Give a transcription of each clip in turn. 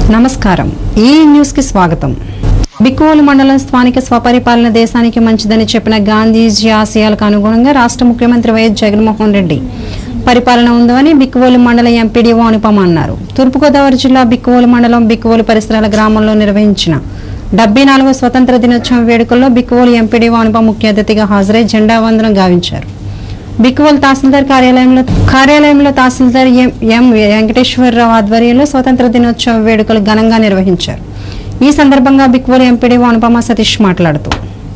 నమస్కారం ఈ న్యూస్ కి స్వాగతం బిక్కువోలు మండలం స్థానిక స్వపరిపాలన దేశానికి మంచిదని చెప్పిన గాంధీజీ ఆశయాలకు అనుగుణంగా రాష్ట్ర ముఖ్యమంత్రి వైఎస్ జగన్మోహన్ రెడ్డి పరిపాలన ఉందని బిక్కువోలు మండల ఎంపీడీఓ అనుపమ అన్నారు తూర్పుగోదావరి జిల్లా బిక్కువోలు మండలం బిక్కువోలు పరిసరాల గ్రామంలో నిర్వహించిన డెబ్బై నాలుగో స్వతంత్ర దినోత్సవం వేడుకల్లో బిక్కువోలు ఎంపీడీఓ అనుపమ ముఖ్య అతిథిగా హాజరై జెండా వందనం గావించారు బిక్కువల్ తహసీల్దార్ కార్యాలయంలో కార్యాలయంలో తహసీల్దార్ ఎం ఎం వెంకటేశ్వరరావు ఆధ్వర్యంలో స్వతంత్ర దినోత్సవ వేడుకలు ఘనంగా నిర్వహించారు ఈ సందర్భంగా బిక్కువల్ ఎంపీడీఓ అనుపమ సతీష్ మాట్లాడుతూ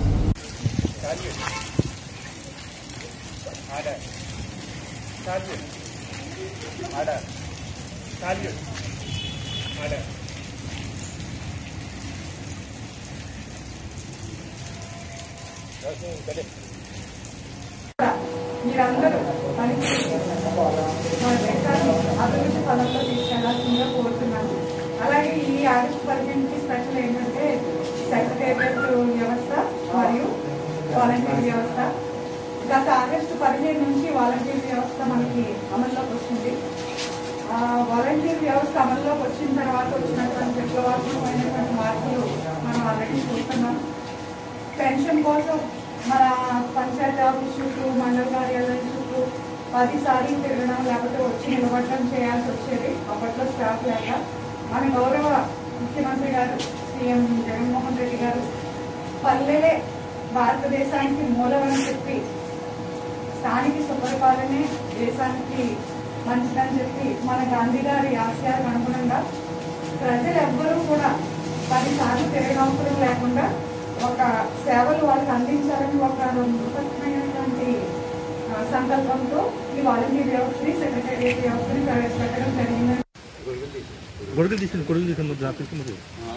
మీరందరూ పనికి మన దేశాన్ని అభివృద్ధి పదంలో తీసుకెళ్లాల్సిందిగా కోరుతున్నాను అలాగే ఈ ఆగస్టు పదిహేనుకి స్పెషల్ ఏంటంటే సెక్రటేరియట్ వ్యవస్థ మరియు వాలంటీర్ వ్యవస్థ గత ఆగస్టు పదిహేను నుంచి వాలంటీర్ వ్యవస్థ మనకి అమల్లోకి వచ్చింది ఆ వాలంటీర్ వ్యవస్థ అమల్లోకి వచ్చిన తర్వాత వచ్చినటువంటి విప్లవాత్మకమైనటువంటి మార్పులు మనం ఆల్రెడీ చూస్తున్నాం పెన్షన్ కోసం మన పంచాయతీ ఆఫీస్ చుట్టూ మండల కార్యాలయం చుట్టూ పది సార్లు తిరగడం లేకపోతే వచ్చి నిలబడడం చేయాల్సి వచ్చేది అప్పట్లో స్టాఫ్ లేక మన గౌరవ ముఖ్యమంత్రి గారు సీఎం జగన్మోహన్ రెడ్డి గారు పల్లెలే భారతదేశానికి మూలమని చెప్పి స్థానిక సుపరిపాలనే దేశానికి మంచిదని చెప్పి మన గాంధీ గారి ఆశయాలకు అనుగుణంగా ప్రజలు ఎవ్వరూ కూడా పదిసార్లు తిరగనవసరం లేకుండా ఒక సేవలు వాళ్ళకి అందించాలని ఒక నూతనమైనటువంటి ఆ, సంకల్పంతో ఈ వాలంటీర్ వ్యవస్థని సెక్రటేరియట్ వ్యవస్థని ప్రవేశపెట్టడం జరిగిందని గొడుగులు తీసుకుని గొడుగులు తీసుకుని ముద్దు తీసుకుని ముద్దు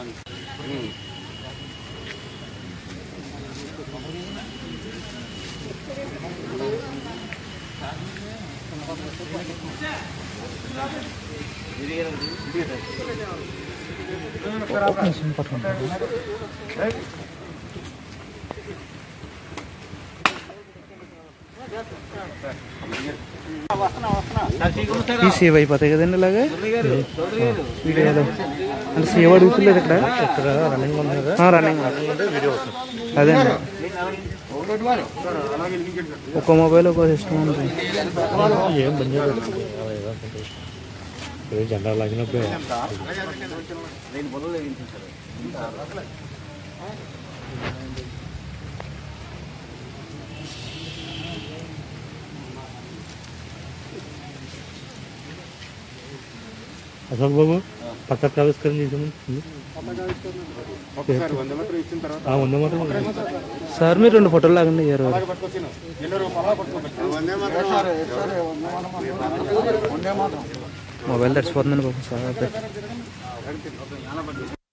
ఈ సేవ్ అయిపోతాయి కదండి ఇలాగే వీడియోలో అంటే సేవ్ అడుగుతులేదు ఇక్కడ ఇక్కడ రన్నింగ్ ఉంది కదా ఆ, రన్నింగ్ అంటే వీడియో వస్తుంది అదే అండి ఒక మొబైల్ ఒక సిస్టమ్ ఉంది ఏం బంద్ చేయలేదు ఏ జెండా లాగినప్పుడు అశోక్ బాబు పక్కకు ఆవిష్కరణ చేసాము ఆ, వంద మాత్రం సార్ మీరు రెండు ఫోటోలు లాగండి ఇరవై మొబైల్ తడిచిపోతుందండి బాబు సార్